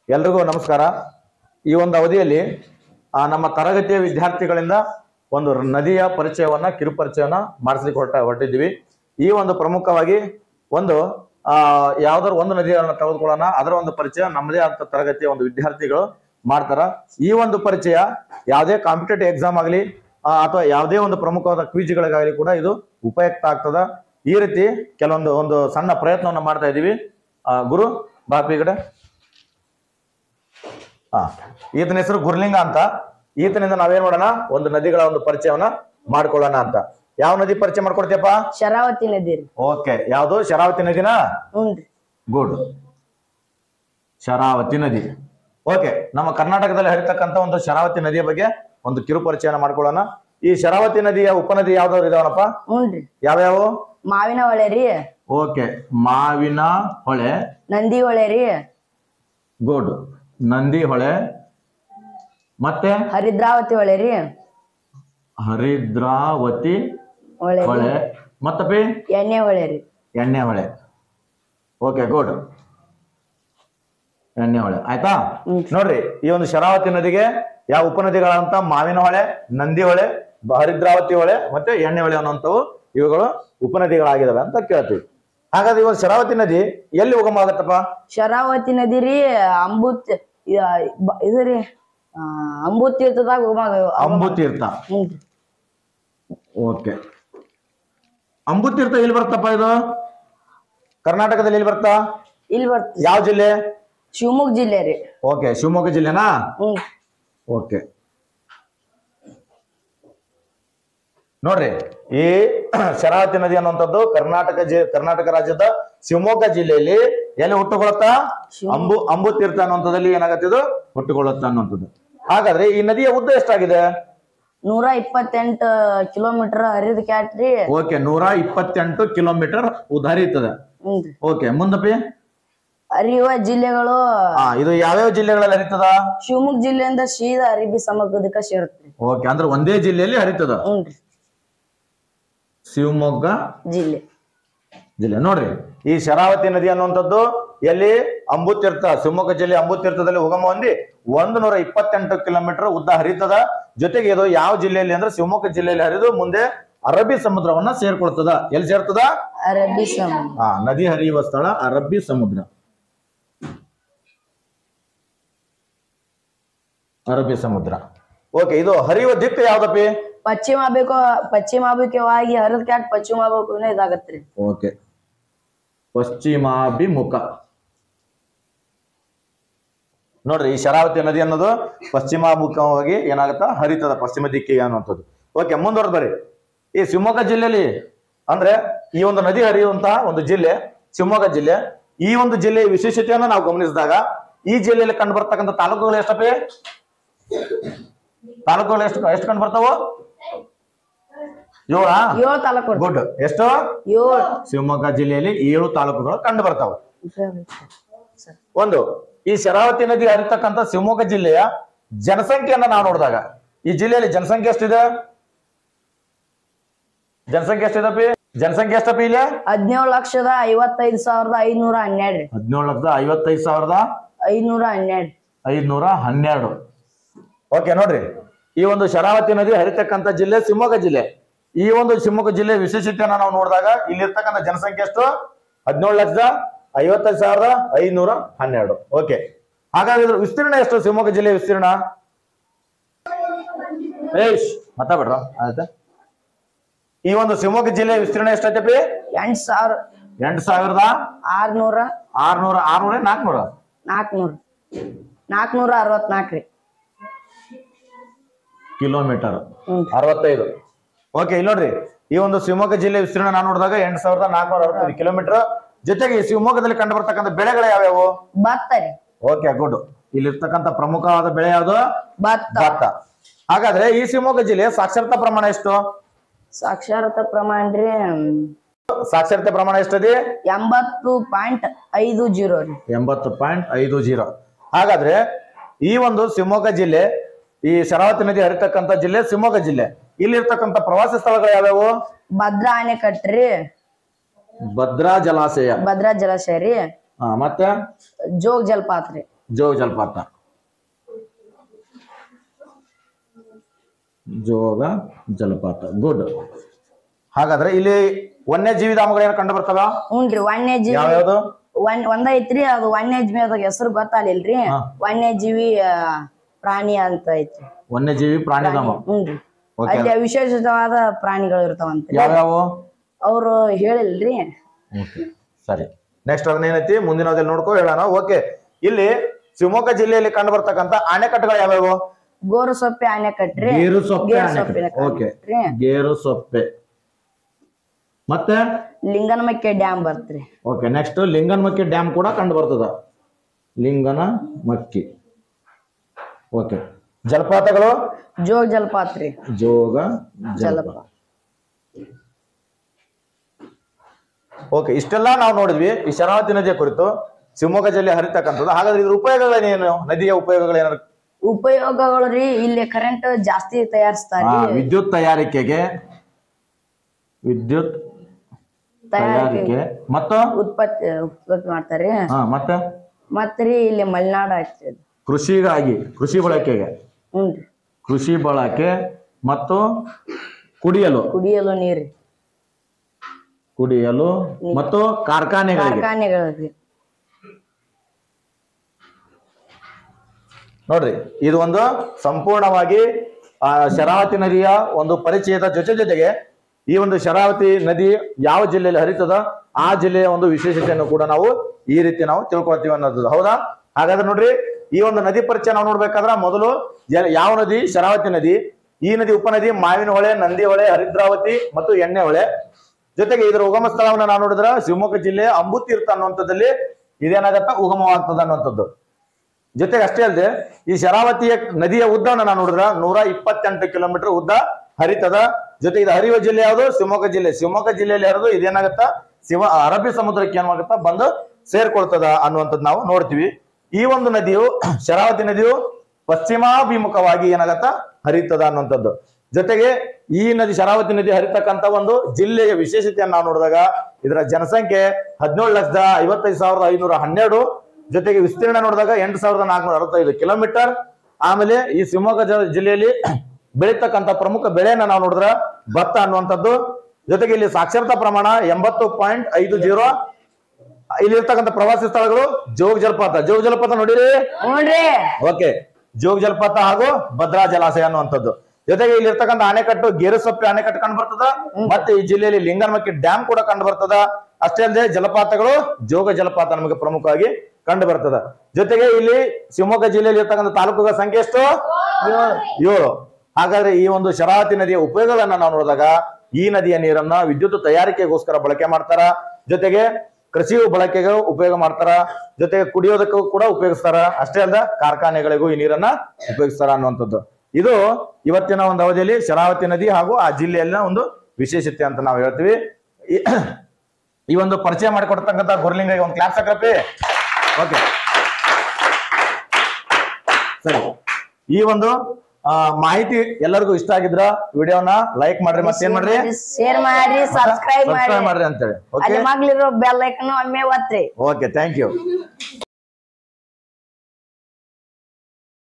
ಎಲ್ರಿಗೂ ನಮಸ್ಕಾರ ಈ ಒಂದು ಅವಧಿಯಲ್ಲಿ ಆ, ನಮ್ಮ ತರಗತಿಯ ವಿದ್ಯಾರ್ಥಿಗಳಿಂದ ಒಂದು ರ- ನದಿಯ ಪರಿಚಯವನ್ನ ಕಿರುಪರಿಚಯವನ್ನ ಮಾಡಿಸ್ಲಿಕ್ಕೆ ಹೊರಟ ಹೊರಟಿದ್ವಿ ಈ ಒಂದು ಪ್ರಮುಖವಾಗಿ ಒಂದು ಆ ಯಾವ್ದಾದ್ರು ಒಂದು ನದಿಯನ್ನು ತೆಗೆದುಕೊಳ್ಳೋಣ ಅದರ ಒಂದು ಪರಿಚಯ ನಮ್ಮದೇ ಆದ ತರಗತಿಯ ಒಂದು ವಿದ್ಯಾರ್ಥಿಗಳು ಮಾಡ್ತಾರ ಈ ಒಂದು ಪರಿಚಯ ಯಾವುದೇ ಕಾಂಪಿಟೇಟಿವ್ ಎಕ್ಸಾಮ್ ಆಗಲಿ ಅಥವಾ ಯಾವುದೇ ಒಂದು ಪ್ರಮುಖವಾದ ಕ್ವಿಜ್ಗಳಿಗಾಗಲಿ ಕೂಡ ಇದು ಉಪಯುಕ್ತ ಆಗ್ತದ ಈ ರೀತಿ ಕೆಲವೊಂದು ಒಂದು ಸಣ್ಣ ಪ್ರಯತ್ನವನ್ನು ಮಾಡ್ತಾ ಇದೀವಿ ಆ, ಗುರು ಬಾಪಿ ಕಡೆ ಹಾ ಈತನ ಹೆಸರು ಗುರ್ಲಿಂಗ ಅಂತ ಈತನಿಂದ ನಾವೇನ್ ಮಾಡೋಣ ಒಂದು ನದಿಗಳ ಒಂದು ಪರಿಚಯವನ್ನ ಮಾಡ್ಕೊಳ್ಳೋಣ ಅಂತ ಯಾವ ನದಿ ಪರಿಚಯ ಮಾಡ್ಕೊಡ್ತೀಯಪ್ಪ ಶರಾವತಿ ನದಿ ರೀ ಓಕೆ ಯಾವ್ದು ಶರಾವತಿ ನದಿನಾ ಹ್ಞೂನ್ರಿ ಗುಡ್ ಶರಾವತಿ ನದಿ ಓಕೆ ನಮ್ಮ ಕರ್ನಾಟಕದಲ್ಲಿ ಹರಿತಕ್ಕಂತ ಒಂದು ಶರಾವತಿ ನದಿಯ ಬಗ್ಗೆ ಒಂದು ಕಿರು ಪರಿಚಯನ ಮಾಡ್ಕೊಳ್ಳೋಣ ಈ ಶರಾವತಿ ನದಿಯ ಉಪನದಿ ಯಾವ್ದಾದ್ರು ಇದಾವನಪ್ಪ ಹ್ಞೂನ್ರಿ ಯಾವ್ಯಾವು ಮಾವಿನ ಹೊಳೆ ರೀ ಓಕೆ ಮಾವಿನ ಹೊಳೆ ನಂದಿ ಹೊಳೆ ರೀ ಗುಡ್ ನಂದಿ ಹೊಳೆ ಮತ್ತೆ ಹರಿದ್ರಾವತಿ ಹೊಳೆ ರೀ ಹರಿದ್ರಾವತಿ ಹೊಳೆ ರೀ. ಹೊಳೆ ಮತ್ತಪ್ಪಿ ಎಣ್ಣೆ ಹೊಳೆ ರೀ ಎಣ್ಣೆ ಹೊಳೆ ಓಕೆ ಗುಡ್ ಎಣ್ಣೆ ಹೊಳೆ ಆಯ್ತಾ ಹ್ಮ್. ನೋಡ್ರಿ ಈ ಒಂದು ಶರಾವತಿ ನದಿಗೆ ಯಾವ ಉಪನದಿಗಳಂತ ಮಾವಿನ ಹೊಳೆ ನಂದಿ ಹೊಳೆ ಬ- ಹರಿದ್ರಾವತಿ ಹೊಳೆ ಮತ್ತೆ ಎಣ್ಣೆ ಹೊಳೆ ಅನ್ನುವಂಥವು ಇವುಗಳು ಉಪನದಿಗಳಾಗಿದಾವೆ ಅಂತ ಕೇಳ್ತೀವಿ ಹಾಗಾದ್ರೆ ಈ ಒಂದು ಶರಾವತಿ ನದಿ ಎಲ್ಲಿ ಉಗಮ ಆಗತ್ತಪ್ಪ ಶರಾವತಿ ನದಿ ರೀ ಅಂಬುತ್ ಇದ- ಬ- ಇದು ರೀ ಆ, ಅಂಬುತ್ ತೀರ್ಥದಾಗ ಹೋಗಾಗ ಅಂಬು ತೀರ್ಥ ಹ್ಞೂನ್ರಿ ಓಕೆ ಅಂಬು ತೀರ್ಥ ಎಲ್ಲಿ ಬರುತ್ತಪ್ಪ ಇದು ಕರ್ನಾಟಕದಲ್ಲಿ ಎಲ್ಲಿ ಬರ್ತಾ ಇಲ್ಲಿ ಬರ್ತ ಯಾವ ಜಿಲ್ಲೆ ಶಿವಮೊಗ್ಗ ಜಿಲ್ಲೆ ರೀ ಓಕೆ ಶಿವಮೊಗ್ಗ ಜಿಲ್ಲೆನಾ ಹ್ಞೂ ಓಕೆ ನೋಡ್ರಿ ಈ ಶರಾವತಿ ನದಿ ಅನ್ನುವಂಥದ್ದು ಕರ್ನಾಟಕ ಜಿ ಕರ್ನಾಟಕ ರಾಜ್ಯದ ಶಿವಮೊಗ್ಗ ಜಿಲ್ಲೆಯಲ್ಲಿ ಎಲ್ಲಿ ಹುಟ್ಟುಕೊಳ್ಳುತ್ತಾ ಅಂಬು ಅಂಬು ತೀರ್ಥ ಅನ್ನುವಂಥದ್ದಲ್ಲಿ ಏನಾಗತ್ತೆ ಇದು ಹುಟ್ಟುಕೊಳ್ಳುತ್ತಾ ಅನ್ನುವಂಥದ್ದು ಹಾಗಾದ್ರೆ ಈ ನದಿಯ ಉದ್ದ ಎಷ್ಟಾಗಿದೆ ನೂರ ಇಪ್ಪತ್ತೆಂಟು ಕಿಲೋಮೀಟರ್ ಹರಿದ ಕ್ಯಾಟ್ ರೀ ಓಕೆ ನೂರ ಇಪ್ಪತ್ತೆಂಟು ಕಿಲೋಮೀಟರ್ ಉದ್ದ ಹರಿಯುತ್ತದೆ ಹ್ಞೂನ್ರಿ ಓಕೆ ಮುಂದಪ್ಪಿ ಹರಿಯುವ ಜಿಲ್ಲೆಗಳು ಹಾ ಇದು ಯಾವ್ಯಾವ ಜಿಲ್ಲೆಗಳಲ್ಲಿ ಹರಿತದ ಶಿವಮೊಗ್ಗ ಜಿಲ್ಲೆಯಿಂದ ಸೀದಾ ಅರಬ್ಬಿ ಸಮುದ್ರದಕ್ಕ ಸೇರುತ್ರಿ ಓಕೆ ಅಂದ್ರೆ ಒಂದೇ ಜಿಲ್ಲೆಯಲ್ಲಿ ಹರಿತದ ಹ್ಞೂನ್ರಿ ಶಿವಮೊಗ್ಗ ಜಿಲ್ಲೆ ಜಿಲ್ಲೆ ನೋಡ್ರಿ ಈ ಶರಾವತಿ ನದಿ ಅನ್ನುವಂಥದ್ದು ಎಲ್ಲಿ ಅಂಬುತೀರ್ಥ ಶಿವಮೊಗ್ಗ ಜಿಲ್ಲೆ ಅಂಬುತೀರ್ಥದಲ್ಲಿ ಉಗಮ ಹೊಂದಿ ಒಂದು ನೂರ ಇಪ್ಪತ್ತೆಂಟು ಕಿಲೋಮೀಟರ್ ಉದ್ದ ಹರಿತದ ಜೊತೆಗೆ ಇದು ಯಾವ ಜಿಲ್ಲೆಯಲ್ಲಿ ಅಂದ್ರೆ ಶಿವಮೊಗ್ಗ ಜಿಲ್ಲೆಯಲ್ಲಿ ಹರಿದು ಮುಂದೆ ಅರಬ್ಬಿ ಸಮುದ್ರವನ್ನ ಸೇರ್ಕೊಳ್ತದ ಎಲ್ಲಿ ಸೇರ್ತದ ಅರಬ್ಬಿ ಸಮುದ್ರ ಆ ನದಿ ಹರಿಯುವ ಸ್ಥಳ ಅರಬ್ಬಿ ಸಮುದ್ರ ಅರಬ್ಬಿ ಸಮುದ್ರ ಓಕೆ ಇದು ಹರಿಯುವ ದಿಕ್ಕು ಯಾವ್ದಪ್ಪಿ ಪಶ್ಚಿಮಾಭಿಕ ಪಶ್ಚಿಮಾಭಿಮುಖವಾಗಿ ಹರಿದ ಕ್ಯಾಟ್ ಪಶ್ಚಿಮಾಭಿಮುಖನೇ ಇದಾಗತ್ರಿ ಓಕೆ ಪಶ್ಚಿಮಾಭಿಮುಖ ನೋಡ್ರಿ ಈ ಶರಾವತಿ ನದಿ ಅನ್ನೋದು ಪಶ್ಚಿಮಾಭಿಮುಖವಾಗಿ ಏನಾಗುತ್ತಾ ಹರಿತದ ಪಶ್ಚಿಮ ದಿಕ್ಕಿಗೆ ಅನ್ನುವಂಥದ್ದು ಓಕೆ ಮುಂದುವರೆದು ಬರ್ರಿ ಈ ಶಿವಮೊಗ್ಗ ಜಿಲ್ಲೆಯಲ್ಲಿ ಅಂದ್ರೆ ಈ ಒಂದು ನದಿ ಹರಿಯುವಂತಹ ಒಂದು ಜಿಲ್ಲೆ ಶಿವಮೊಗ್ಗ ಜಿಲ್ಲೆ ಈ ಒಂದು ಜಿಲ್ಲೆಯ ವಿಶೇಷತೆಯನ್ನು ನಾವು ಗಮನಿಸಿದಾಗ ಈ ಜಿಲ್ಲೆಯಲ್ಲಿ ಕಂಡು ಬರ್ತಕ್ಕಂಥ ತಾಲೂಕುಗಳು ಎಷ್ಟಪ್ಪಿ ತಾಲೂಕುಗಳು ಎಷ್ಟು ಎಷ್ಟು ಕಂಡು ಬರ್ತಾವು ಏಳಾ ಏಳು ತಾಲೂಕು ಗುಡ್ ಎಷ್ಟು ಏಳು ಶಿವಮೊಗ್ಗ ಜಿಲ್ಲೆಯಲ್ಲಿ ಏಳು ತಾಲೂಕುಗಳು ಕಂಡು ಬರ್ತಾವೆ ಒಂದು ಈ ಶರಾವತಿ ನದಿ ಹರಿತಕ್ಕಂಥ ಶಿವಮೊಗ್ಗ ಜಿಲ್ಲೆಯ ಜನಸಂಖ್ಯೆಯನ್ನ ನಾವು ನೋಡಿದಾಗ ಈ ಜಿಲ್ಲೆಯಲ್ಲಿ ಜನಸಂಖ್ಯೆ ಎಷ್ಟಿದೆ ಜನಸಂಖ್ಯೆ ಎಷ್ಟಿದಪ್ಪಿ ಜನಸಂಖ್ಯೆ ಎಷ್ಟಪ್ಪಿ ಇಲ್ಲಿ ಹದಿನೇಳು ಲಕ್ಷದ ಐವತ್ತೈದು ಸಾವಿರದ ಐನೂರ ಹನ್ನೆರಡು ರೀ ಹದಿನೇಳು ಲಕ್ಷದ ಐವತ್ತೈದು ಸಾವಿರದ ಐನೂರ ಹನ್ನೆರಡು ಐದ್ನೂರ ಹನ್ನೆರಡು ಓಕೆ ನೋಡ್ರಿ ಈ ಒಂದು ಶರಾವತಿ ನದಿ ಹರಿತಕ್ಕಂಥ ಜಿಲ್ಲೆ ಶಿವಮೊಗ್ಗ ಜಿಲ್ಲೆ ಈ ಒಂದು ಶಿವಮೊಗ್ಗ ಜಿಲ್ಲೆ ವಿಶೇಷತೆಯನ್ನ ನಾವು ನೋಡಿದಾಗ ಇಲ್ಲಿರ್ತಕ್ಕಂಥ ಜನಸಂಖ್ಯೆ ಎಷ್ಟು ಹದಿನೇಳು ಲಕ್ಷದ ಐವತ್ತೈದು ಸಾವಿರದ ಐನೂರ ಹನ್ನೆರಡು ಓಕೆ ಹಾಗಾದ್ರೆ ಇದ್ರ ವಿಸ್ತೀರ್ಣ ಎಷ್ಟು ಶಿವಮೊಗ್ಗ ಜಿಲ್ಲೆ ವಿಸ್ತೀರ್ಣ ಏಶ್ ಮಾತಾಡ್ರ ಆಯ್ತಾ ಈ ಒಂದು ಶಿವಮೊಗ್ಗ ಜಿಲ್ಲೆ ವಿಸ್ತೀರ್ಣ ಎಷ್ಟೈತಪಿ ಎಂಟು ಸಾವಿರ ಎಂಟು ಸಾವಿರದ ಆರ್ನೂರ ಆರ್ನೂರ ಆರ್ನೂರ ನಾಲ್ಕುನೂರ ನಾಲ್ಕುನೂರು ನಾಲ್ಕುನೂರ ಅರವತ್ನಾಲ್ಕು ರೀ ಕಿಲೋಮೀಟರ್ ಹ್ಮ್. ಅರವತ್ತೈದು ಓಕೆ ಇಲ್ಲಿ ನೋಡ್ರಿ ಈ ಒಂದು ಶಿವಮೊಗ್ಗ ಜಿಲ್ಲೆ ವಿಸ್ತೀರ್ಣ ನಾನು ನೋಡಿದಾಗ ಎಂಟು ಸಾವಿರದ ನಾಲ್ಕುನೂರ ಅರವತ್ತೈದು ಕಿಲೋಮೀಟರ್ ಜೊತೆಗೆ ಈ ಶಿವಮೊಗ್ಗದಲ್ಲಿ ಕಂಡು ಬರ್ತಕ್ಕಂಥ ಬೆಳೆಗಳು ಯಾವ್ಯಾವು ಭತ್ತ ರೀ ಓಕೆ ಗುಡ್ ಇಲ್ಲಿರ್ತಕ್ಕಂಥ ಪ್ರಮುಖವಾದ ಬೆಳೆ ಯಾವುದು ಭತ್ತ ಭತ್ತ ಹಾಗಾದ್ರೆ ಈ ಶಿವಮೊಗ್ಗ ಜಿಲ್ಲೆ ಸಾಕ್ಷರತಾ ಪ್ರಮಾಣ ಎಷ್ಟು ಸಾಕ್ಷರತಾ ಪ್ರಮಾಣ ರೀ ಸಾಕ್ಷರತೆ ಪ್ರಮಾಣ ಎಷ್ಟದೆ ಎಂಬತ್ತು ಪಾಯಿಂಟ್ ಐದು ಜೀರೋ ರೀ ಎಂಬತ್ತು ಪಾಯಿಂಟ್ ಐದು ಜೀರೋ ಹಾಗಾದ್ರೆ ಈ ಒಂದು ಶಿವಮೊಗ್ಗ ಜಿಲ್ಲೆ ಈ ಶರಾವತಿ ನದಿ ಹರಿತಕ್ಕಂಥ ಜಿಲ್ಲೆ ಶಿವಮೊಗ್ಗ ಜಿಲ್ಲೆ ಇಲ್ಲಿರ್ತಕ್ಕಂಥ ಪ್ರವಾಸಿ ಸ್ಥಳಗಳು ಯಾವ್ಯಾವು ಭದ್ರಾ ಅಣೆಕಟ್ಟು ರೀ ಭದ್ರಾ ಜಲಾಶಯ ಭದ್ರಾ ಜಲಾಶಯ ರೀ ಹಾ ಮತ್ತೆ ಜೋಗ್ ಜಲಪಾತ ರೀ ಜೋಗ ಜಲಪಾತ ಜೋಗ ಜಲಪಾತ ಗುಡ್ ಹಾಗಾದ್ರೆ ಇಲ್ಲಿ ವನ್ಯಜೀವಿ ಧಾಮಗಳು ಏನು ಕಂಡು ಬರ್ತವ ಹ್ಞೂನ್ರಿ ವನ್ಯಜೀವಿ ಯಾವ್ಯಾವ್ದು ಒಂದ್ ಒಂದ ಐತ್ರಿ ಅದು ವನ್ಯಜೀವಿ ಅದಾಗ ಹೆಸರು ಗೊತ್ತಾಲಿಲ್ರಿ ಹಾ. ವನ್ಯಜೀವಿ ಆ, ಪ್ರಾಣಿ ಅಂತ ಐತ್ರಿ ವನ್ಯಜೀವಿ ಪ್ರಾಣಿಧಾಮ ಹ್ಞೂನ್ರಿ Okay. ಅಲ್ಲಿ ವಿಶೇಷವಾದ ಪ್ರಾಣಿಗಳು ಇರ್ತಾವಂತ್ರಿ ಯಾವ್ಯಾವು ಅವ್ರು ಹೇಳಿಲ್ರಿ ಓಕೆ ಸರಿ ನೆಕ್ಸ್ಟ್ ಅದನ್ನ ಏನೈತಿ ಮುಂದಿನದಲ್ಲಿ ನೋಡ್ಕೊ ಹೇಳೋಣ ಓಕೆ ಇಲ್ಲಿ ಶಿವಮೊಗ್ಗ ಜಿಲ್ಲೆಯಲ್ಲಿ ಕಂಡು ಬರ್ತಕ್ಕಂತ ಅಣೆಕಟ್ಟುಗಳು ಯಾವ್ಯಾವು ಗೋರು ಸೊಪ್ಪೆ ಆನೆ ಕಟ್ರಿ ಗೇರು ಸೊಪ್ಪೆ ಗೇರು ಅಣೆಕಟ್ಟು ಸೊಪ್ಪಿನ ಓಕೆ ಕಟ್ರಿ. ಗೇರು ಸೊಪ್ಪೆ ಮತ್ತೆ ಲಿಂಗನಮಕ್ಕೆ ಡ್ಯಾಮ್ ಬರ್ತ್ರಿ ಓಕೆ ನೆಕ್ಸ್ಟ್ ಲಿಂಗನಮಕ್ಕಿ ಡ್ಯಾಮ್ ಕೂಡ ಕಂಡು ಬರ್ತದ ಲಿಂಗನ ಮಕ್ಕಿ ಓಕೆ ಜಲಪಾತಗಳು ಜೋಗ ಜಲಪಾತ ರೀ ಜೋಗ ಜಲಪಾತ ಜಲಪಾತ ಓಕೆ ಇಷ್ಟೆಲ್ಲ ನಾವು ನೋಡಿದ್ವಿ ಈ ಶರಾವತಿ ನದಿಯ ಕುರಿತು ಶಿವಮೊಗ್ಗ ಜಿಲ್ಲೆ ಹರಿತಕ್ಕಂಥದ್ದು ಹಾಗಾದ್ರೆ ಇದ್ರ ಉಪಯೋಗಗಳೇನೇನು ನದಿಯ ಉಪಯೋಗಗಳೇನಾದ್ರು ಉಪಯೋಗಗಳು ರೀ ಇಲ್ಲಿ ಕರೆಂಟ್ ಜಾಸ್ತಿ ಆ, ತಯಾರಿಸ್ತಾರಿ ವಿದ್ಯುತ್ ತಯಾರಿಕೆಗೆ ವಿದ್ಯುತ್ ತಯಾರಿಕೆ ತಯಾರಿಕೆ ಮತ್ತು ಉತ್ಪತ್ತಿ ಉತ್ಪತ್ತಿ ಮಾಡ್ತಾರಿ ಹಾ ಮತ್ತೆ ಮತ್ರಿ ಇಲ್ಲಿ ಮಲೆನಾಡು ಐತ್ರಿ ಇದು. ಕೃಷಿಗಾಗಿ ಕೃಷಿ ಬಳಕೆಗೆ ಹ್ಞೂನ್ರಿ ಕೃಷಿ ಬಳಕೆ ಮತ್ತು ಕುಡಿಯಲು ಕುಡಿಯಲು ನೀರು ಕುಡಿಯಲು ಮತ್ತು ಕಾರ್ಖಾನೆಗಳಿಗೆ ಕಾರ್ಖಾನೆಗಳು ನೋಡ್ರಿ ಇದು ಒಂದು ಸಂಪೂರ್ಣವಾಗಿ ಆ ಶರಾವತಿ ನದಿಯ ಒಂದು ಪರಿಚಯದ ಜೊತೆ ಜೊತೆಗೆ ಈ ಒಂದು ಶರಾವತಿ ನದಿ ಯಾವ ಜಿಲ್ಲೆಯಲ್ಲಿ ಹರಿತದ ಆ ಜಿಲ್ಲೆಯ ಒಂದು ವಿಶೇಷತೆಯನ್ನು ಕೂಡ ನಾವು ಈ ರೀತಿ ನಾವು ತಿಳ್ಕೊಳ್ತೀವಿ ಅನ್ನೋದು ಹೌದಾ ಹಾಗಾದ್ರೆ ನೋಡ್ರಿ ಈ ಒಂದು ನದಿ ಪರಿಚಯ ನಾವು ನೋಡ್ಬೇಕಾದ್ರ ಮೊದಲು ಜ- ಯಾವ ನದಿ ಶರಾವತಿ ನದಿ ಈ ನದಿ ಉಪನದಿ ಮಾವಿನ ಹೊಳೆ ನಂದಿ ಹೊಳೆ ಹರಿದ್ರಾವತಿ ಮತ್ತು ಎಣ್ಣೆ ಹೊಳೆ ಜೊತೆಗೆ ಇದರ ಉಗಮ ಸ್ಥಳವನ್ನ ನಾವು ನೋಡಿದ್ರ ಶಿವಮೊಗ್ಗ ಜಿಲ್ಲೆಯ ಅಂಬುತೀರ್ಥ ಅನ್ನುವಂಥದ್ದಲ್ಲಿ ಇದೇನಾಗತ್ತ ಉಗಮವಾಗ್ತದ ಅನ್ನುವಂಥದ್ದು ಜೊತೆಗೆ ಅಷ್ಟೇ ಅಲ್ಲದೆ ಈ ಶರಾವತಿಯ ನದಿಯ ಉದ್ದವನ್ನು ನಾವು ನೋಡಿದ್ರ ನೂರ ಇಪ್ಪತ್ತೆಂಟು ಕಿಲೋಮೀಟರ್ ಉದ್ದ ಹರಿತದ ಜೊತೆ ಇದು ಹರಿಯುವ ಜಿಲ್ಲೆ ಯಾವುದು ಶಿವಮೊಗ್ಗ ಜಿಲ್ಲೆ ಶಿವಮೊಗ್ಗ ಜಿಲ್ಲೆಯಲ್ಲಿ ಹರಿದು ಇದೇನಾಗತ್ತ ಶಿವ ಅರಬ್ಬಿ ಸಮುದ್ರಕ್ಕೆ ಏನಾಗತ್ತ ಬಂದು ಸೇರ್ಕೊಳ್ತದ ಅನ್ನುವಂಥದ್ದು ನಾವು ನೋಡ್ತೀವಿ ಈ ಒಂದು ನದಿಯು ಶರಾವತಿ ನದಿಯು ಪಶ್ಚಿಮಾಭಿಮುಖವಾಗಿ ಏನಾಗತ್ತ ಹರಿತದ ಅನ್ನುವಂಥದ್ದು ಜೊತೆಗೆ ಈ ನದಿ ಶರಾವತಿ ನದಿ ಹರಿತಕ್ಕಂತ ಒಂದು ಜಿಲ್ಲೆಯ ವಿಶೇಷತೆಯನ್ನು ನಾವು ನೋಡಿದಾಗ ಇದರ ಜನಸಂಖ್ಯೆ ಹದಿನೇಳು ಲಕ್ಷದ ಐವತ್ತೈದು ಸಾವಿರದ ಐನೂರ ಹನ್ನೆರಡು ಜೊತೆಗೆ ವಿಸ್ತೀರ್ಣ ನೋಡಿದಾಗ ಎಂಟು ಸಾವಿರದ ನಾಲ್ಕುನೂರ ಅರವತ್ತೈದು ಕಿಲೋಮೀಟರ್ ಆಮೇಲೆ ಈ ಶಿವಮೊಗ್ಗ ಜ- ಜಿಲ್ಲೆಯಲ್ಲಿ ಬೆಳೀತಕ್ಕಂಥ ಪ್ರಮುಖ ಬೆಳೆಯನ್ನ ನಾವು ನೋಡಿದ್ರ ಭತ್ತ ಅನ್ನುವಂಥದ್ದು ಜೊತೆಗೆ ಇಲ್ಲಿ ಸಾಕ್ಷರತಾ ಪ್ರಮಾಣ ಎಂಬತ್ತು ಪಾಯಿಂಟ್ ಐದು ಜೀರೋ ಇಲ್ಲಿ ಇರ್ತಕ್ಕಂಥ ಪ್ರವಾಸಿ ಸ್ಥಳಗಳು ಜೋಗ ಜಲಪಾತ ಜೋಗ ಜಲಪಾತ ನೋಡಿರಿ ಹ್ಞೂನ್ರಿ ಓಕೆ ಜೋಗ ಜಲಪಾತ ಹಾಗೂ ಭದ್ರಾ ಜಲಾಶಯ ಅನ್ನುವಂಥದ್ದು ಜೊತೆಗೆ ಇಲ್ಲಿ ಇರ್ತಕ್ಕಂಥ ಅಣೆಕಟ್ಟು ಗೇರುಸೊಪ್ಪೆ ಅಣೆಕಟ್ಟು ಕಂಡು ಬರ್ತದ ಮತ್ತೆ ಈ ಜಿಲ್ಲೆಯಲ್ಲಿ ಲಿಂಗನಮಕ್ಕಿ ಡ್ಯಾಮ್ ಕೂಡ ಕಂಡು ಬರ್ತದ ಅಷ್ಟೇ ಅಲ್ಲದೆ ಜಲಪಾತಗಳು ಜೋಗ ಜಲಪಾತ ನಮಗೆ ಪ್ರಮುಖವಾಗಿ ಕಂಡು ಬರ್ತದ ಜೊತೆಗೆ ಇಲ್ಲಿ ಶಿವಮೊಗ್ಗ ಜಿಲ್ಲೆಯಲ್ಲಿ ಇರ್ತಕ್ಕಂಥ ತಾಲೂಕುಗಳ ಸಂಖ್ಯೆ ಎಷ್ಟು ಏಳು ಹಾಗಾದ್ರೆ ಈ ಒಂದು ಶರಾವತಿ ನದಿಯ ಉಪಯೋಗಗಳನ್ನ ನಾವು ನೋಡಿದಾಗ ಈ ನದಿಯ ನೀರನ್ನ ವಿದ್ಯುತ್ ತಯಾರಿಕೆಗೋಸ್ಕರ ಬಳಕೆ ಮಾಡ್ತಾರ ಜೊತೆಗೆ ಕೃಷಿ ಬಳಕೆಗೆ ಉಪಯೋಗ ಮಾಡ್ತಾರ ಜೊತೆಗೆ ಕುಡಿಯೋದಕ್ಕೂ ಕೂಡ ಉಪಯೋಗಿಸ್ತಾರ ಅಷ್ಟೇ ಅಲ್ಲದ ಕಾರ್ಖಾನೆಗಳಿಗೂ ಈ ನೀರನ್ನ ಉಪಯೋಗಿಸ್ತಾರ ಅನ್ನುವಂಥದ್ದು ಇದು ಇವತ್ತಿನ ಒಂದು ಅವಧಿಯಲ್ಲಿ ಶರಾವತಿ ನದಿ ಹಾಗೂ ಆ ಜಿಲ್ಲೆಯಲ್ಲಿನ ಒಂದು ವಿಶೇಷತೆ ಅಂತ ನಾವು ಹೇಳ್ತೀವಿ ಈ- ಈ ಒಂದು ಪರಿಚಯ ಮಾಡಿಕೊಡ್ತಕ್ಕಂಥ ಗುರುಲಿಂಗ ಒಂದು ಕ್ಲಾಸ್ ಹಾಕಪ್ಪಿ ಓಕೆ ಸರಿ ಈ ಒಂದು ಆ, ಮಾಹಿತಿ ಎಲ್ಲರಿಗೂ ಇಷ್ಟ ಆಗಿದ್ರ ವಿಡಿಯೋನ ಲೈಕ್ ಮಾಡ್ರಿ ಮತ್ತೇನ್ ಮಾಡ್ರಿ ಶೇರ್ ಮಾಡ್ರಿ ಸಬ್ಸ್ಕ್ರೈಬ್ ಸಬ್ಸ್ಕ್ರೈಬ್ ಮಾಡ್ರಿ ಮಾಡ್ರಿ ಅಂತೇಳಿ ಓಕೆ ಅಲ್ಲಿ ಮಗ್ಲಿರೋ ಬೆಲ್ ಐಕನ್ ಒಮ್ಮೆ ಒತ್ತ್ರಿ ಓಕೆ ಥ್ಯಾಂಕ್ ಯು